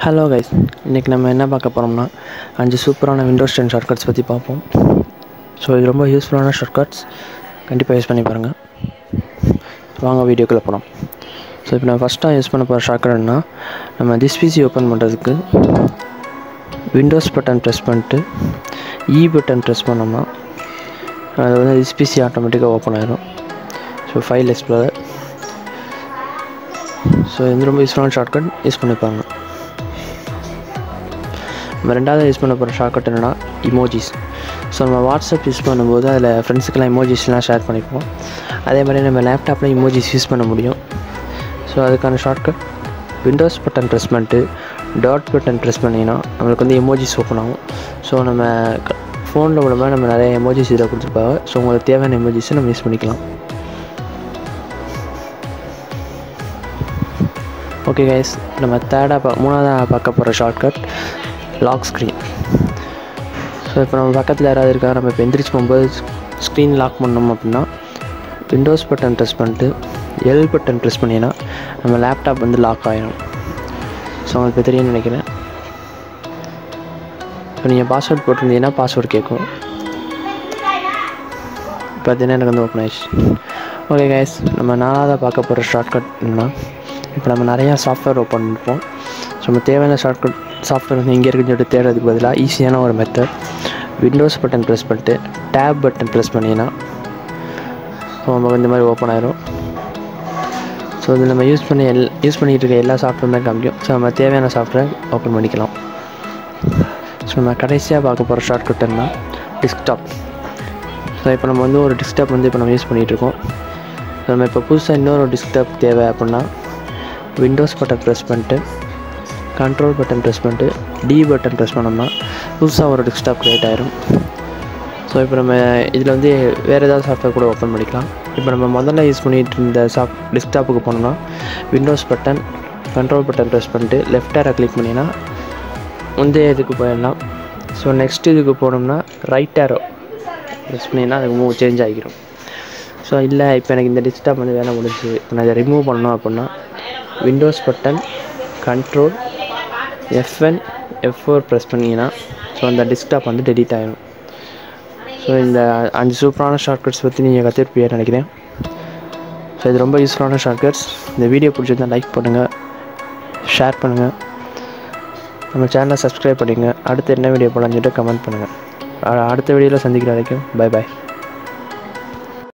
hello guys இன்றைக்கி நம்ம என்ன பார்க்க போகிறோம்னா அஞ்சு சூப்பரான விண்டோஸ் டென் ஷார்ட்கட்ஸ் பற்றி பார்ப்போம் ஸோ இது ரொம்ப யூஸ்ஃபுல்லான ஷார்ட்கட்ஸ் கண்டிப்பாக யூஸ் பண்ணி பாருங்கள் வாங்க வீடியோக்குள்ளே போகலாம் ஸோ இப்போ நான் ஃபஸ்ட்டாக யூஸ் பண்ண போகிற ஷார்ட்கட்னா நம்ம திஸ் பிசி ஓப்பன் பண்ணுறதுக்கு விண்டோஸ் பட்டன் ப்ரெஸ் பண்ணிட்டு இ பட்டன் ப்ரெஸ் பண்ணோம்னா அது வந்து திஸ் பிசி ஆட்டோமேட்டிக்காக ஓப்பன் ஆயிடும் ஸோ ஃபைல் எக்ஸ்ப்ளோரர் ஸோ இது வந்து ரொம்ப யூஸ்ஃபுல்லான ஷார்ட்கட் யூஸ் பண்ணிப்பாங்க நம்ம ரெண்டாவது யூஸ் பண்ண போகிற ஷார்ட்கட் என்னென்னா இமோஜிஸ் ஸோ நம்ம வாட்ஸ்அப் யூஸ் பண்ணும்போது அதில் ஃப்ரெண்ட்ஸுக்கெல்லாம் இமோஜிஸ்லாம் ஷேர் பண்ணிப்போம் அதே மாதிரி நம்ம லேப்டாப்பில் இமோஜிஸ் யூஸ் பண்ண முடியும் ஸோ அதுக்கான ஷார்ட்கட் விண்டோஸ் பட்டன் ப்ரெஸ் பண்ணிட்டு டாட் பட்டன் ப்ரெஸ் பண்ணிங்கன்னா நம்மளுக்கு வந்து எமோஜிஸ் ஓப்பன் ஆகும் ஸோ நம்ம ஃபோனில் விடும்போது நம்ம நிறைய எமோஜிஸ் இதில் கொடுத்துருப்பாங்க ஸோ உங்களுக்கு தேவையான எமோஜிஸை நம்ம யூஸ் பண்ணிக்கலாம் ஓகே கைஸ் நம்ம தேர்டாக பா மூணாவதாக பார்க்க போகிற ஷார்ட்கட் லாக் ஸ்க்ரீன் ஸோ இப்போ நம்ம பக்கத்தில் யாராவது இருக்கா நம்ம இப்போ எந்திரிச்சு போகும்போது ஸ்க்ரீன் லாக் பண்ணோம் அப்படின்னா விண்டோஸ் பட்டன் ப்ரெஸ் பண்ணிட்டு எல் பட்டன் ப்ரெஸ் பண்ணிங்கன்னா நம்ம லேப்டாப் வந்து லாக் ஆகிடும் ஸோ உங்களுக்கு தெரியும்னு நினைக்கிறேன் இப்போ நீங்கள் பாஸ்வேர்ட் போட்டிருந்தீங்கன்னா பாஸ்வேர்டு கேட்கும் பார்த்தீங்கன்னா எனக்கு வந்து ஓப்பன் ஆயிடுச்சு ஓகே கைஸ் நம்ம நாலாவதாக பார்க்க போகிற ஷார்ட்கட் என்னன்னா இப்போ நம்ம நிறையா சாஃப்ட்வேர் ஓப்பன் பண்ணிப்போம் ஸோ நம்ம தேவையான ஷார்ட்கட் சாஃப்ட்வேர் வந்து எங்கே இருக்குன்னு சொல்லிட்டு தேடுறதுக்கு பதிலாக ஈஸியான ஒரு மெத்தட் விண்டோஸ் பட்டன் ப்ரெஸ் பண்ணிட்டு டேப் பட்டன் ப்ரெஸ் பண்ணிங்கன்னா ஸோ நமக்கு இந்த மாதிரி ஓப்பன் ஆயிரும் ஸோ இது நம்ம யூஸ் பண்ணி எல் யூஸ் பண்ணிகிட்டு இருக்க எல்லா சாஃப்ட்வேருமே காமிக்கும் ஸோ நம்ம தேவையான சாஃப்ட்வேர் ஓப்பன் பண்ணிக்கலாம் ஸோ நம்ம கடைசியாக பார்க்க போகிற ஷார்ட்கட் என்ன டிஸ்க்டாப் ஸோ இப்போ நம்ம வந்து ஒரு டிஸ்க்டாப் வந்து இப்போ நம்ம யூஸ் பண்ணிகிட்ருக்கோம் ஸோ நம்ம இப்போ புதுசாக இன்னொரு டிஸ்க்டாப் தேவை அப்படின்னா விண்டோஸ் பட்டன் ப்ரெஸ் பண்ணிட்டு கண்ட்ரோல் பட்டன் ப்ரெஸ் பண்ணிட்டு டி பட்டன் ப்ரெஸ் பண்ணோம்னா புதுசாக ஒரு டெஸ்க்டாப் க்ரியேட் ஆயிரும் ஸோ இப்போ நம்ம இதில் வந்து வேறு ஏதாவது சாஃப்ட்வேர் கூட ஓப்பன் பண்ணிக்கலாம் இப்போ நம்ம முதல்ல யூஸ் பண்ணிகிட்டு இருந்த சாஃப்ட் டெஸ்க்டாப்புக்கு போனோம்னா Windows button control button press பண்ணிட்டு லெஃப்ட் ஏரை கிளிக் பண்ணிங்கன்னா முந்தைய இதுக்கு போயிடலாம் ஸோ நெக்ஸ்ட் இதுக்கு போனோம்னா ரைட் ஏரோ ப்ரெஸ் பண்ணிங்கன்னா அதுக்கு மூவ் சேஞ்ச் ஆகிரும் ஸோ இல்லை இப்போ எனக்கு இந்த டெஸ்க்டாப் வந்து வேலை முடிஞ்சு இப்போ நான் இதை ரிமூவ் பண்ணணும் அப்படின்னா Windows button control FN F four press பண்ணிங்கன்னா ஸோ அந்த டெஸ்க்டாப் வந்து டெலீட் ஆகிடும் ஸோ இந்த அஞ்சு சூப்பரான ஷார்ட்கட்ஸ் பற்றி நீங்கள் கற்றுருப்பீங்கன்னு நினைக்கிறேன் ஸோ இது ரொம்ப யூஸ்ஃபுல்லான ஷார்ட்கட்ஸ் இந்த வீடியோ பிடிச்சிருந்தால் லைக் பண்ணுங்கள் ஷேர் பண்ணுங்கள் நம்ம சேனலை சப்ஸ்கிரைப் பண்ணிங்க அடுத்து என்ன வீடியோ போடலான்னு சொல்லிட்டு கமெண்ட் பண்ணுங்கள் அடுத்த வீடியோவில் சந்திக்கிற வரைக்கும் பை பாய்